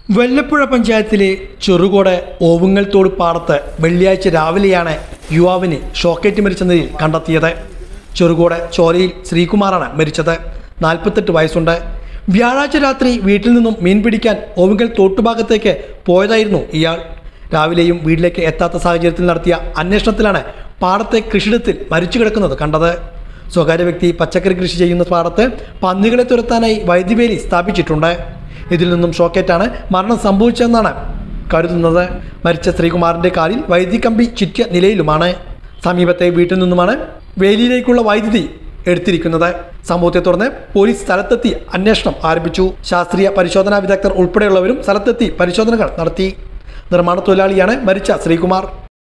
വെല്ലപ്പുഴ പഞ്ചായത്തിലെ ചെറുകോട് ഓവുങ്ങൽത്തോട് പാടത്ത് വെള്ളിയാഴ്ച രാവിലെയാണ് യുവാവിന് ഷോക്കേറ്റ് മരിച്ച നിലയിൽ കണ്ടെത്തിയത് ചെറുകോട് ചോലയിൽ ശ്രീകുമാറാണ് മരിച്ചത് നാൽപ്പത്തെട്ട് വയസ്സുണ്ട് വ്യാഴാഴ്ച രാത്രി വീട്ടിൽ നിന്നും മീൻ പിടിക്കാൻ ഓവുങ്കൽ തോട്ടുഭാഗത്തേക്ക് പോയതായിരുന്നു ഇയാൾ രാവിലെയും വീട്ടിലേക്ക് എത്താത്ത സാഹചര്യത്തിൽ നടത്തിയ അന്വേഷണത്തിലാണ് പാടത്തെ കൃഷിയിടത്തിൽ മരിച്ചു കിടക്കുന്നത് കണ്ടത് സ്വകാര്യ വ്യക്തി പച്ചക്കറി കൃഷി ചെയ്യുന്ന പാടത്ത് പന്നികളെ തുരത്താനായി വൈദ്യുവേലി സ്ഥാപിച്ചിട്ടുണ്ട് ഇതിൽ നിന്നും ഷോക്കേറ്റാണ് മരണം സംഭവിച്ചതെന്നാണ് കരുതുന്നത് മരിച്ച ശ്രീകുമാറിന്റെ കാലിൽ വൈദ്യുതി കമ്പി ചുറ്റിയ നിലയിലുമാണ് സമീപത്തെ വീട്ടിൽ നിന്നുമാണ് വേലിയിലേക്കുള്ള വൈദ്യുതി എടുത്തിരിക്കുന്നത് സംഭവത്തെ തുടർന്ന് പോലീസ് സ്ഥലത്തെത്തി അന്വേഷണം ആരംഭിച്ചു ശാസ്ത്രീയ പരിശോധനാ വിദഗ്ധർ ഉൾപ്പെടെയുള്ളവരും സ്ഥലത്തെത്തി പരിശോധനകൾ നടത്തി നിർമ്മാണ തൊഴിലാളിയാണ് മരിച്ച ശ്രീകുമാർ